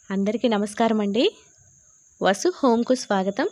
అందరికీ నమస్కారం అండి వసు హోమ్కు స్వాగతం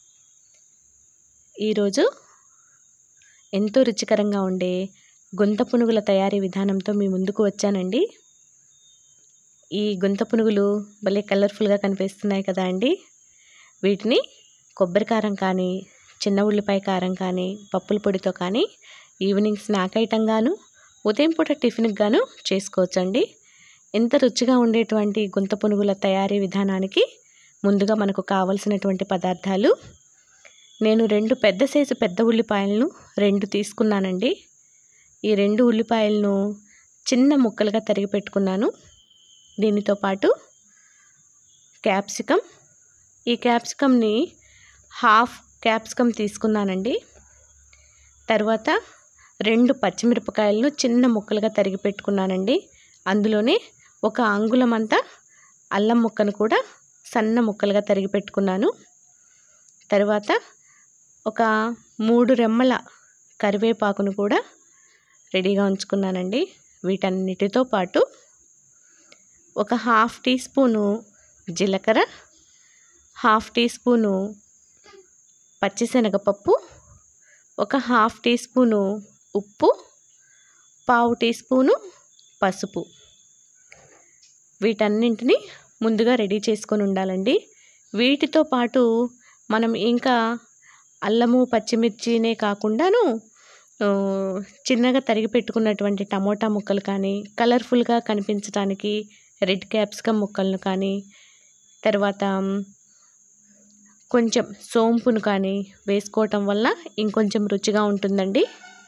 ఈరోజు ఎంతో రుచికరంగా ఉండే గుంత పునుగుల తయారీ విధానంతో మీ ముందుకు వచ్చానండి ఈ గుంత పునుగులు భలే కలర్ఫుల్గా కనిపిస్తున్నాయి కదా అండి వీటిని కొబ్బరి కారం కానీ చిన్న ఉల్లిపాయ కారం కానీ పప్పుల పొడితో కానీ ఈవినింగ్ స్నాక్ ఐటంగాను ఉదయం పూట టిఫిన్కి గాను చేసుకోవచ్చండి ఎంత రుచిగా ఉండేటువంటి గుంత పునుగుల తయారీ విధానానికి ముందుగా మనకు కావలసినటువంటి పదార్థాలు నేను రెండు పెద్ద సైజు పెద్ద ఉల్లిపాయలను రెండు తీసుకున్నానండి ఈ రెండు ఉల్లిపాయలను చిన్న ముక్కలుగా తరిగి పెట్టుకున్నాను దీనితో పాటు క్యాప్సికమ్ ఈ క్యాప్సికమ్ని హాఫ్ క్యాప్సికమ్ తీసుకున్నానండి తర్వాత రెండు పచ్చిమిరపకాయలను చిన్న ముక్కలుగా తరిగి పెట్టుకున్నానండి అందులోనే ఒక అంగుళం అంతా అల్లం ముక్కను కూడా సన్న ముక్కలుగా తరిగి పెట్టుకున్నాను తర్వాత ఒక మూడు రెమ్మల కరివేపాకును కూడా రెడీగా ఉంచుకున్నానండి వీటన్నిటితో పాటు ఒక హాఫ్ టీ స్పూను జీలకర్ర హాఫ్ టీ స్పూను పచ్చిశనగపప్పు ఒక హాఫ్ టీ స్పూను ఉప్పు పావు టీ స్పూను పసుపు వీటన్నింటిని ముందుగా రెడీ చేసుకొని ఉండాలండి వీటితో పాటు మనం ఇంకా అల్లము పచ్చిమిర్చినే కాకుండాను చిన్నగా తరిగి పెట్టుకున్నటువంటి టమోటా ముక్కలు కానీ కలర్ఫుల్గా కనిపించడానికి రెడ్ క్యాప్సికమ్ ముక్కలను కానీ తర్వాత కొంచెం సోంపును కానీ వేసుకోవటం వల్ల ఇంకొంచెం రుచిగా ఉంటుందండి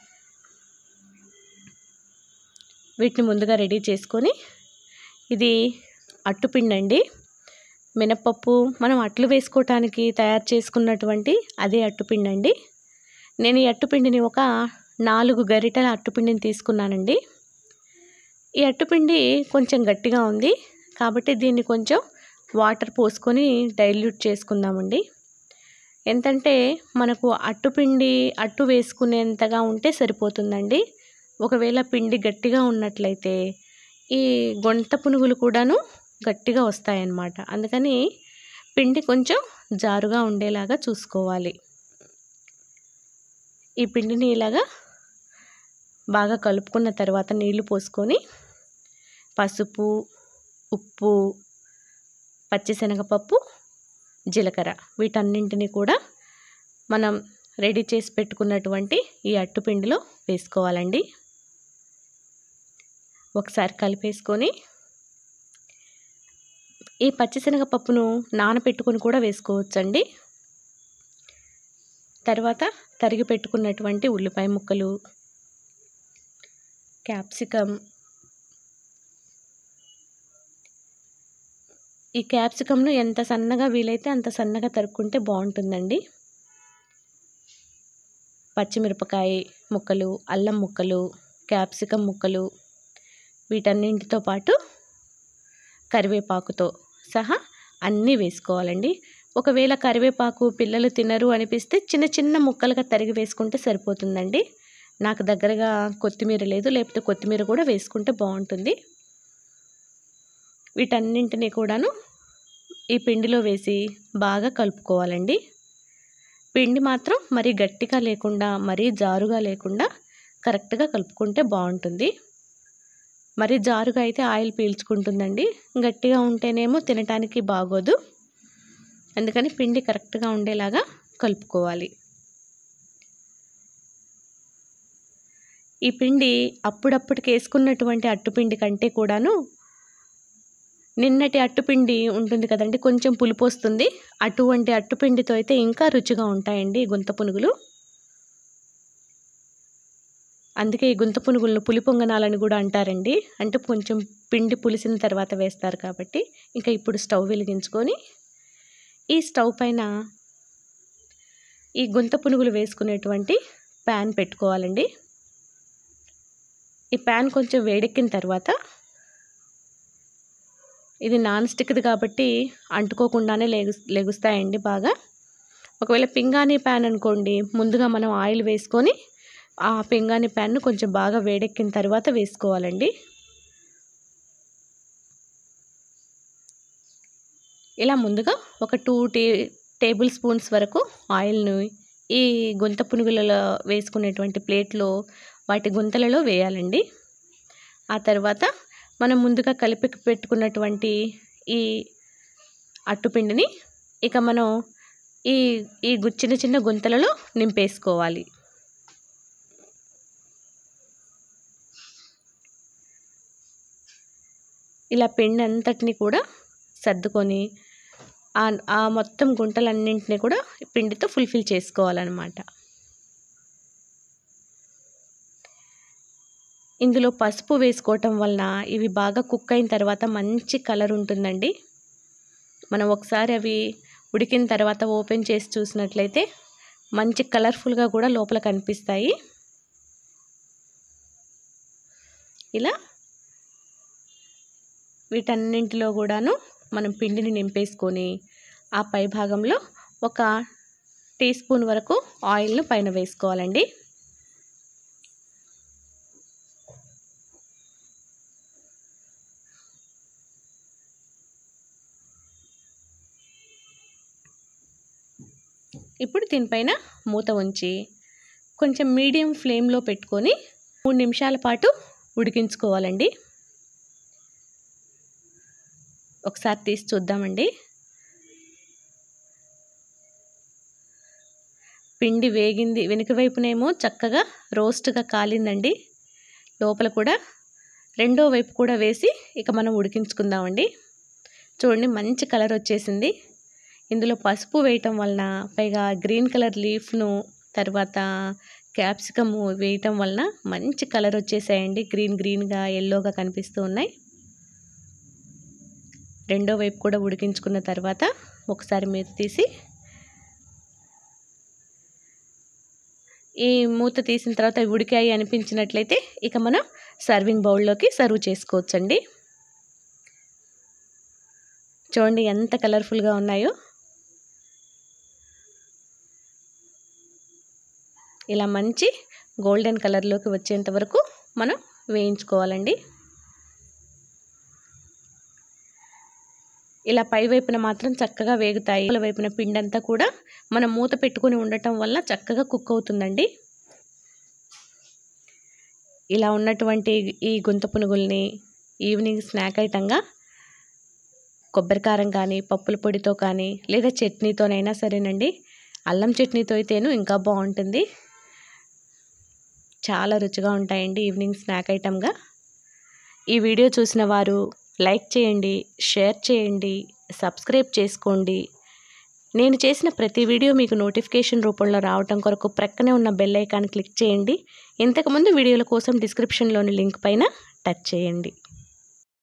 వీటిని ముందుగా రెడీ చేసుకొని ఇది అట్టుపిండి అండి మినపప్పు మనం అట్లు వేసుకోవటానికి తయారు చేసుకున్నటువంటి అదే అట్టుపిండి అండి నేను ఈ అట్టుపిండిని ఒక నాలుగు గరిటెల అట్టుపిండిని తీసుకున్నానండి ఈ అట్టుపిండి కొంచెం గట్టిగా ఉంది కాబట్టి దీన్ని కొంచెం వాటర్ పోసుకొని డైల్యూట్ చేసుకుందామండి ఎంతంటే మనకు అట్టుపిండి అట్టు వేసుకునేంతగా ఉంటే సరిపోతుందండి ఒకవేళ పిండి గట్టిగా ఉన్నట్లయితే ఈ గొంత పునుగులు కూడాను గట్టిగా వస్తాయన్నమాట అందుకని పిండి కొంచెం జారుగా ఉండేలాగా చూసుకోవాలి ఈ పిండిని ఇలాగా బాగా కలుపుకున్న తర్వాత నీళ్లు పోసుకొని పసుపు ఉప్పు పచ్చిశనగపప్పు జీలకర్ర వీటన్నింటినీ కూడా మనం రెడీ చేసి పెట్టుకున్నటువంటి ఈ అట్టుపిండిలో వేసుకోవాలండి ఒకసారి కలిపేసుకొని ఈ పచ్చిశనగపప్పును నానబెట్టుకొని కూడా వేసుకోవచ్చండి తర్వాత తరిగి పెట్టుకున్నటువంటి ఉల్లిపాయ ముక్కలు క్యాప్సికమ్ ఈ క్యాప్సికమ్ను ఎంత సన్నగా వీలైతే అంత సన్నగా తరుక్కుంటే బాగుంటుందండి పచ్చిమిరపకాయ ముక్కలు అల్లం ముక్కలు క్యాప్సికమ్ ముక్కలు వీటన్నింటితో పాటు కరివేపాకుతో సహా అన్నీ వేసుకోవాలండి ఒకవేళ కరివేపాకు పిల్లలు తినరు అనిపిస్తే చిన్న చిన్న ముక్కలుగా తరిగి వేసుకుంటే సరిపోతుందండి నాకు దగ్గరగా కొత్తిమీర లేదు లేకపోతే కొత్తిమీర కూడా వేసుకుంటే బాగుంటుంది వీటన్నింటినీ కూడాను ఈ పిండిలో వేసి బాగా కలుపుకోవాలండి పిండి మాత్రం మరీ గట్టిగా లేకుండా మరీ జారుగా లేకుండా కరెక్ట్గా కలుపుకుంటే బాగుంటుంది మరి జారుగా అయితే ఆయిల్ పీల్చుకుంటుందండి గట్టిగా ఉంటేనేమో తినటానికి బాగోదు అందుకని పిండి కరెక్ట్గా ఉండేలాగా కలుపుకోవాలి ఈ పిండి అప్పుడప్పటికి వేసుకున్నటువంటి అట్టుపిండి కంటే కూడాను నిన్నటి అట్టుపిండి ఉంటుంది కదండి కొంచెం పులుపు వస్తుంది అటువంటి అట్టుపిండితో అయితే ఇంకా రుచిగా ఉంటాయండి గుంత పునుగులు అందుకే ఈ గుంత పునుగులను పులి పొంగనాలని కూడా అంటారండి అంటే కొంచెం పిండి పులిసిన తర్వాత వేస్తారు కాబట్టి ఇంకా ఇప్పుడు స్టవ్ వెలిగించుకొని ఈ స్టవ్ పైన ఈ గుంత పునుగులు వేసుకునేటువంటి ప్యాన్ పెట్టుకోవాలండి ఈ ప్యాన్ కొంచెం వేడెక్కిన తర్వాత ఇది నాన్ స్టిక్ది కాబట్టి అంటుకోకుండానే లెగు లెగుస్తాయండి బాగా ఒకవేళ పింగాణీ ప్యాన్ అనుకోండి ముందుగా మనం ఆయిల్ వేసుకొని ఆ పింగాణి ప్యాన్ను కొంచెం బాగా వేడెక్కిన తర్వాత వేసుకోవాలండి ఇలా ముందుగా ఒక టూ టే టేబుల్ స్పూన్స్ వరకు ఆయిల్ను ఈ గుంత పునుగులలో వేసుకునేటువంటి ప్లేట్లో వాటి గుంతలలో వేయాలండి ఆ తర్వాత మనం ముందుగా కలిపి పెట్టుకున్నటువంటి ఈ అట్టుపిండిని ఇక మనం ఈ ఈ గు- చిన్న చిన్న గుంతలలో నింపేసుకోవాలి ఇలా పిండి అంతటిని కూడా సర్దుకొని ఆ ఆ మొత్తం గుంటలన్నింటినీ కూడా పిండితో ఫుల్ఫిల్ చేసుకోవాలన్నమాట ఇందులో పసుపు వేసుకోవటం వలన ఇవి బాగా కుక్ అయిన తర్వాత మంచి కలర్ ఉంటుందండి మనం ఒకసారి అవి ఉడికిన తర్వాత ఓపెన్ చేసి చూసినట్లయితే మంచి కలర్ఫుల్గా కూడా లోపల కనిపిస్తాయి ఇలా వీటన్నింటిలో కూడాను మనం పిండిని నింపేసుకొని ఆ పై భాగంలో ఒక టీ స్పూన్ వరకు ఆయిల్ను పైన వేసుకోవాలండి ఇప్పుడు దీనిపైన మూత ఉంచి కొంచెం మీడియం ఫ్లేమ్లో పెట్టుకొని మూడు నిమిషాల పాటు ఉడికించుకోవాలండి ఒకసారి తీసి చూద్దామండి పిండి వేగింది వెనుక వైపునేమో చక్కగా రోస్ట్గా కాలిందండి లోపల కూడా రెండో వైపు కూడా వేసి ఇక మనం ఉడికించుకుందామండి చూడండి మంచి కలర్ వచ్చేసింది ఇందులో పసుపు వేయటం వలన పైగా గ్రీన్ కలర్ లీఫ్ను తర్వాత క్యాప్సికమ్ వేయటం వలన మంచి కలర్ వచ్చేసాయండి గ్రీన్ గ్రీన్గా ఎల్లోగా కనిపిస్తూ ఉన్నాయి రెండో వైపు కూడా ఉడికించుకున్న తర్వాత ఒకసారి మీరు తీసి ఈ మూత తీసిన తర్వాత అవి ఉడికాయి అనిపించినట్లయితే ఇక మనం సర్వింగ్ బౌల్లోకి సర్వ్ చేసుకోవచ్చండి చూడండి ఎంత కలర్ఫుల్గా ఉన్నాయో ఇలా మంచి గోల్డెన్ కలర్లోకి వచ్చేంత వరకు మనం వేయించుకోవాలండి ఇలా పై వైపున మాత్రం చక్కగా వేగుతాయి లోపల వైపున పిండి అంతా కూడా మనం మూత పెట్టుకొని ఉండటం వల్ల చక్కగా కుక్ అవుతుందండి ఇలా ఉన్నటువంటి ఈ గుంత పునుగుల్ని ఈవినింగ్ స్నాక్ ఐటంగా కొబ్బరికారం కానీ పప్పుల పొడితో కానీ లేదా చట్నీతోనైనా సరేనండి అల్లం చట్నీతో అయితేను ఇంకా బాగుంటుంది చాలా రుచిగా ఉంటాయండి ఈవినింగ్ స్నాక్ ఐటమ్గా ఈ వీడియో చూసిన వారు లైక్ చేయండి షేర్ చేయండి సబ్స్క్రైబ్ చేసుకోండి నేను చేసిన ప్రతి వీడియో మీకు నోటిఫికేషన్ రూపంలో రావటం కొరకు ప్రక్కనే ఉన్న బెల్ ఐకాన్ క్లిక్ చేయండి ఇంతకుముందు వీడియోల కోసం డిస్క్రిప్షన్లోని లింక్ పైన టచ్ చేయండి